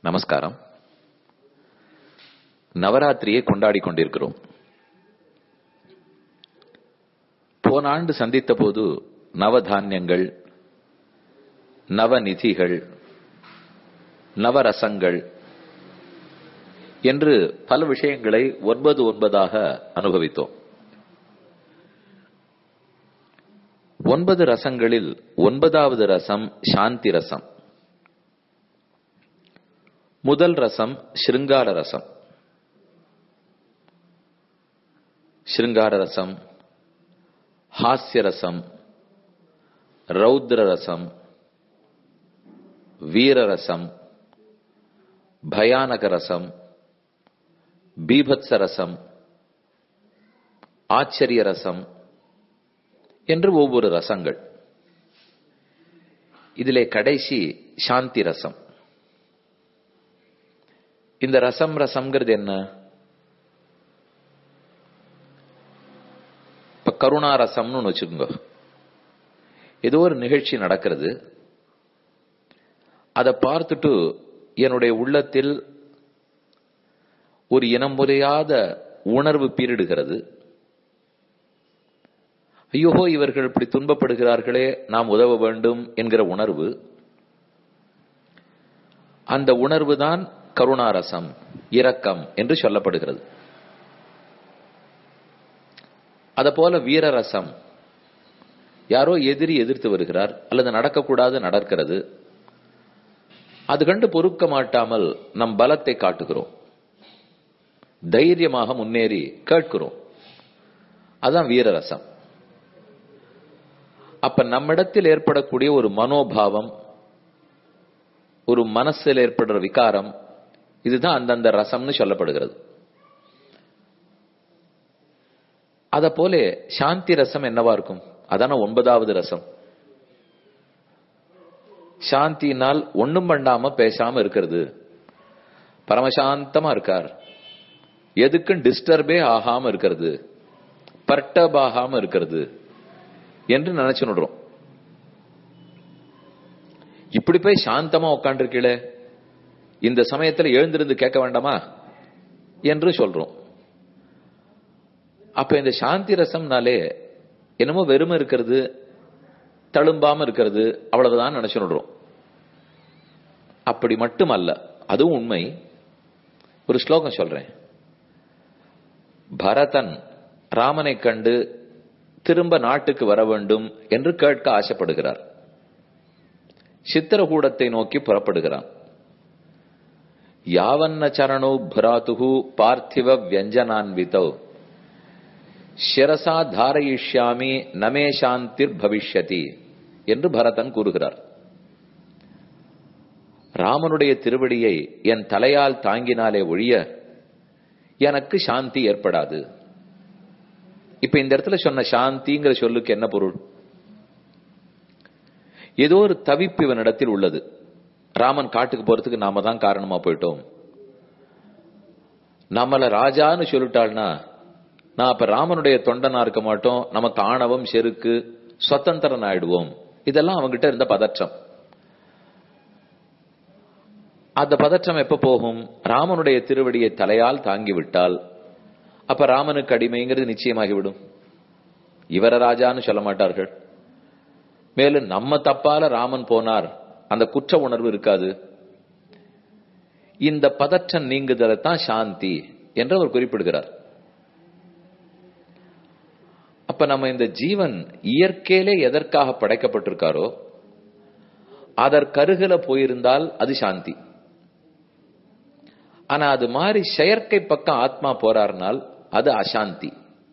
நமஸ்காரம் நவராத்திரியை கொண்டாடி கொண்டிருக்கிறோம் போன ஆண்டு சந்தித்த போது நவதானியங்கள் நவநிதிகள் நவரசங்கள் என்று பல விஷயங்களை ஒன்பது ஒன்பதாக அனுபவித்தோம் ஒன்பது ரசங்களில் ஒன்பதாவது ரசம் சாந்தி ரசம் முதல் ரசம் ஸ்ருங்கார ரசம் ஸ்ருங்கார ரசம் ஹாஸ்ய ரசம் ரௌத்ர ரசம் வீரரசம் பயானக ரசம் பீபத்ச ரசம் ஆச்சரிய ரசம் என்று ஒவ்வொரு ரசங்கள் இதிலே கடைசி சாந்தி ரசம் இந்த ரசம் ரசம்ங்கிறது என்ன இப்ப கருணா ரசம்னு ஒன்று வச்சுக்கோங்க ஏதோ ஒரு நிகழ்ச்சி நடக்கிறது அதை பார்த்துட்டு என்னுடைய உள்ளத்தில் ஒரு இனம் புரியாத உணர்வு பீரிடுகிறது ஐயோ இவர்கள் இப்படி துன்பப்படுகிறார்களே நாம் உதவ வேண்டும் என்கிற உணர்வு அந்த உணர்வு தான் கருணாரசம் இரக்கம் என்று சொல்லப்படுகிறது அத போல வீரரசம் யாரோ எதிரி எதிர்த்து வருகிறார் அல்லது நடக்கக்கூடாது நடக்கிறது அது கண்டு பொறுக்க மாட்டாமல் நம் பலத்தை காட்டுகிறோம் தைரியமாக முன்னேறி கேட்கிறோம் அதான் வீரரசம் அப்ப நம்மிடத்தில் ஏற்படக்கூடிய ஒரு மனோபாவம் ஒரு மனசில் ஏற்படுற விகாரம் இதுதான் அந்தந்த ரசம்னு சொல்லப்படுகிறது அத போல சாந்தி ரசம் என்னவா இருக்கும் அதான ஒன்பதாவது ரசம் சாந்தினால் ஒண்ணும் பண்ணாம பேசாம இருக்கிறது பரமசாந்தமா இருக்கார் எதுக்கும் டிஸ்டர்பே ஆகாம இருக்கிறது பர்டப் ஆகாம இருக்கிறது என்று நினைச்சு நடுறோம் இப்படி போய் சாந்தமா உட்காந்துருக்கீங்களே இந்த சமயத்துல எழுந்திருந்து கேட்க வேண்டாமா என்று சொல்றோம் அப்ப இந்த சாந்தி ரசம்னாலே என்னமோ வெறுமை இருக்கிறது தழும்பாம இருக்கிறது அவ்வளவுதான் நினைச்சு நடுறோம் அப்படி மட்டும் அல்ல அதுவும் உண்மை ஒரு ஸ்லோகம் சொல்றேன் பரதன் ராமனை கண்டு திரும்ப நாட்டுக்கு வர வேண்டும் என்று கேட்க ஆசைப்படுகிறார் சித்திரகூடத்தை நோக்கி புறப்படுகிறான் யாவன்ன சரணோ புராத்துகு பார்த்திவ வியஞ்சனான்விதோ சிரசா தாரயிஷ்யாமி நமே சாந்திர் பவிஷ்யதி என்று பரதன் கூறுகிறார் ராமனுடைய திருவடியை என் தலையால் தாங்கினாலே ஒழிய எனக்கு சாந்தி ஏற்படாது இப்ப இந்த இடத்துல சொன்ன சாந்திங்கிற சொல்லுக்கு என்ன பொருள் ஏதோ ஒரு தவிப்பு இவனிடத்தில் உள்ளது ராமன் காட்டுக்கு போறதுக்கு நாம தான் காரணமா போயிட்டோம் நம்மள ராஜான்னு சொல்லிட்டாள்னா நான் அப்ப ராமனுடைய தொண்டனா இருக்க மாட்டோம் நமக்கு ஆணவம் செருக்கு சுதந்திரன் ஆயிடுவோம் இதெல்லாம் அவங்ககிட்ட இருந்த பதற்றம் அந்த பதற்றம் எப்ப போகும் ராமனுடைய திருவடியை தலையால் தாங்கிவிட்டால் அப்ப ராமனுக்கு அடிமைங்கிறது நிச்சயமாகிவிடும் இவர ராஜான்னு சொல்ல மாட்டார்கள் மேலும் நம்ம தப்பால ராமன் போனார் அந்த குற்ற உணர்வு இருக்காது இந்த பதற்றம் நீங்குதலை தான் சாந்தி என்று அவர் குறிப்பிடுகிறார் அப்ப நம்ம இந்த ஜீவன் இயற்கையிலே எதற்காக படைக்கப்பட்டிருக்காரோ அதற்கருகில போயிருந்தால் அது சாந்தி ஆனா அது மாதிரி செயற்கை பக்கம் ஆத்மா போறார்னால் அது அசாந்தி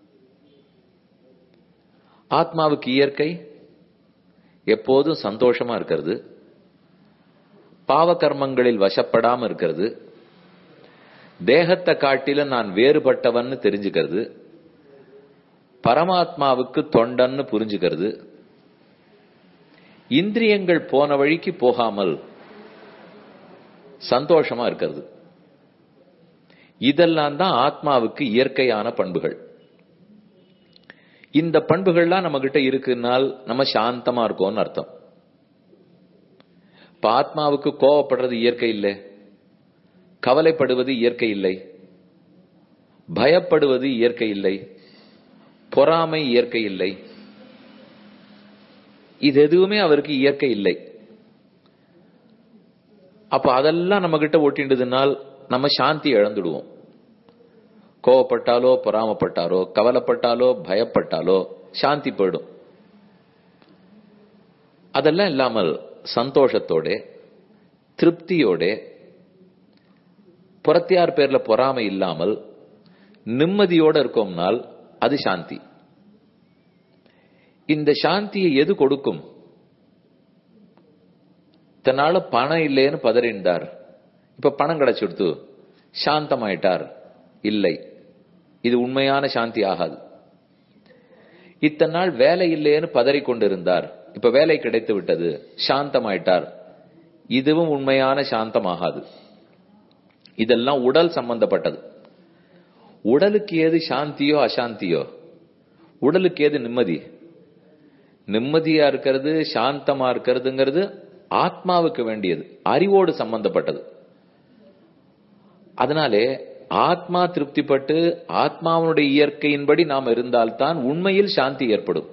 ஆத்மாவுக்கு இயற்கை எப்போதும் சந்தோஷமா இருக்கிறது பாவ கர்மங்களில் வசப்படாம இருக்கிறது தேகத்தை காட்டில நான் வேறுபட்டவன்னு தெரிஞ்சுக்கிறது பரமாத்மாவுக்கு தொண்டன்னு புரிஞ்சுக்கிறது இந்திரியங்கள் போன வழிக்கு போகாமல் சந்தோஷமா இருக்கிறது இதெல்லாம் தான் ஆத்மாவுக்கு இயற்கையான பண்புகள் இந்த பண்புகள்லாம் நம்ம கிட்ட இருக்குனால் நம்ம சாந்தமா இருக்கோம்னு அர்த்தம் இப்ப ஆத்மாவுக்கு கோவப்படுறது இயற்கை இல்லை கவலைப்படுவது இயற்கை இல்லை பயப்படுவது இயற்கை இல்லை பொறாமை இயற்கை இல்லை இது எதுவுமே அவருக்கு இயற்கை இல்லை அப்ப அதெல்லாம் நம்ம கிட்ட ஒட்டின்றதுனால் நம்ம சாந்தி இழந்துடுவோம் கோவப்பட்டாலோ பொறாமப்பட்டாலோ கவலைப்பட்டாலோ பயப்பட்டாலோ சாந்தி போயிடும் அதெல்லாம் இல்லாமல் சந்தோஷத்தோட திருப்தியோட புறத்தியார் பேர்ல பொறாமை இல்லாமல் நிம்மதியோட இருக்கோம்னால் அது சாந்தி இந்த சாந்தியை எது கொடுக்கும் தன்னால பணம் இல்லைன்னு பதறிண்டார் இப்ப பணம் கிடைச்சிடுத்து சாந்தமாயிட்டார் இல்லை இது உண்மையான சாந்தி ஆகாது இத்தனை நாள் வேலை இல்லைன்னு பதறி கொண்டிருந்தார் இப்ப வேலை கிடைத்து விட்டது சாந்தமாயிட்டார் இதுவும் உண்மையான சாந்தமாகாது இதெல்லாம் உடல் சம்பந்தப்பட்டது உடலுக்கு ஏது சாந்தியோ அசாந்தியோ உடலுக்கு ஏது நிம்மதி நிம்மதியா இருக்கிறது சாந்தமா இருக்கிறதுங்கிறது ஆத்மாவுக்கு வேண்டியது அறிவோடு சம்பந்தப்பட்டது அதனாலே ஆத்மா திருப்திப்பட்டு ஆத்மாவனுடைய இயற்கையின்படி நாம் இருந்தால்தான் உண்மையில் சாந்தி ஏற்படும்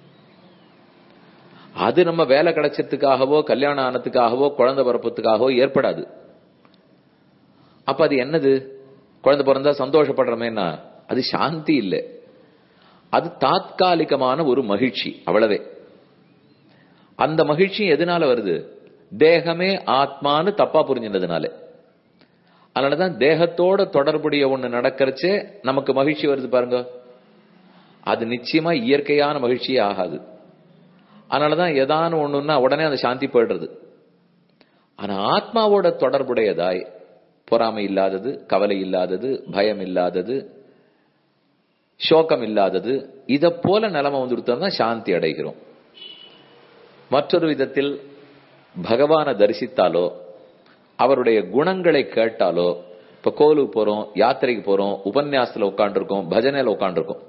அது நம்ம வேலை கிடைச்சதுக்காகவோ கல்யாணம் ஆனதுக்காகவோ குழந்தை பிறப்பத்துக்காகவோ ஏற்படாது அப்ப அது என்னது குழந்தை பிறந்தா சந்தோஷப்படுறமேனா அது சாந்தி இல்லை அது தாத்காலிகமான ஒரு மகிழ்ச்சி அவ்வளவே அந்த மகிழ்ச்சி எதனால வருது தேகமே ஆத்மான்னு தப்பா புரிஞ்சினதுனால அதனாலதான் தேகத்தோட தொடர்புடைய ஒண்ணு நடக்கிறச்சே நமக்கு மகிழ்ச்சி வருது பாருங்க அது நிச்சயமா இயற்கையான மகிழ்ச்சியே ஆகாது அதனாலதான் எதான ஒண்ணுன்னா உடனே அந்த சாந்தி போயிடுறது ஆனா ஆத்மாவோட தொடர்புடையதாய் பொறாமை இல்லாதது கவலை இல்லாதது பயம் இல்லாதது சோகம் இல்லாதது இத போல நிலைமை வந்துடுத்தோம்னா சாந்தி அடைகிறோம் மற்றொரு விதத்தில் பகவானை தரிசித்தாலோ அவருடைய குணங்களை கேட்டாலோ இப்ப கோலுக்கு போறோம் யாத்திரைக்கு போறோம் உபன்யாசத்துல உட்காந்துருக்கோம் பஜனையில உட்காந்துருக்கோம்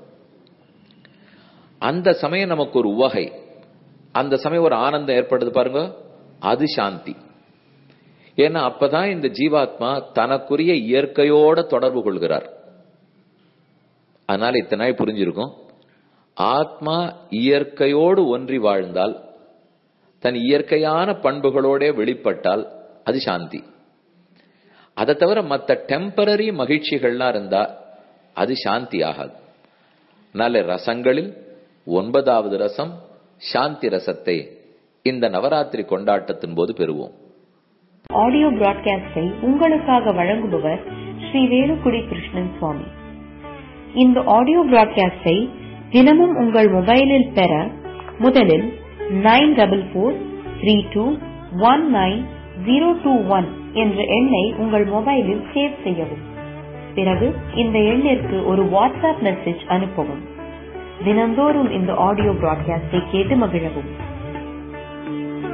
அந்த சமயம் நமக்கு ஒரு உவகை அந்த சமயம் ஒரு ஆனந்தம் ஏற்படுது பாருங்க அது சாந்தி ஏன்னா அப்பதான் இந்த ஜீவாத்மா தனக்குரிய இயற்கையோட தொடர்பு கொள்கிறார் அதனால இத்தனை நாள் புரிஞ்சிருக்கும் ஆத்மா இயற்கையோடு ஒன்றி வாழ்ந்தால் தன் இயற்கையான பண்புகளோட வெளிப்பட்டால் அது சாந்தி அதை தவிர மற்ற டெம்பரரி மகிழ்ச்சிகள்லாம் இருந்தா அது சாந்தி ஆகாது நல்ல ரசங்களில் ஒன்பதாவது ரசம் சாந்தி ரசத்தை இந்த நவராத்திரி கொண்டாட்டத்தின் போது பெறுவோம் ஆடியோ பிராட்காஸ்டை உங்களுக்காக வழங்குபவர் ஸ்ரீ வேலுக்குடி கிருஷ்ணன் சுவாமி இந்த ஆடியோ பிராட்காஸ்டை தினமும் உங்கள் மொபைலில் பெற முதலில் nine double four three two one nine zero two one என்ற எண்ணை உங்கள் மொபைலில் சேவ் செய்யவும் பிறகு இந்த எண்ணிற்கு ஒரு வாட்ஸ்அப் மெசேஜ் அனுப்பவும் தினந்தோறும் இந்த ஆடியோ பிராட்காஸ்டை கேட்டு மகிழவும்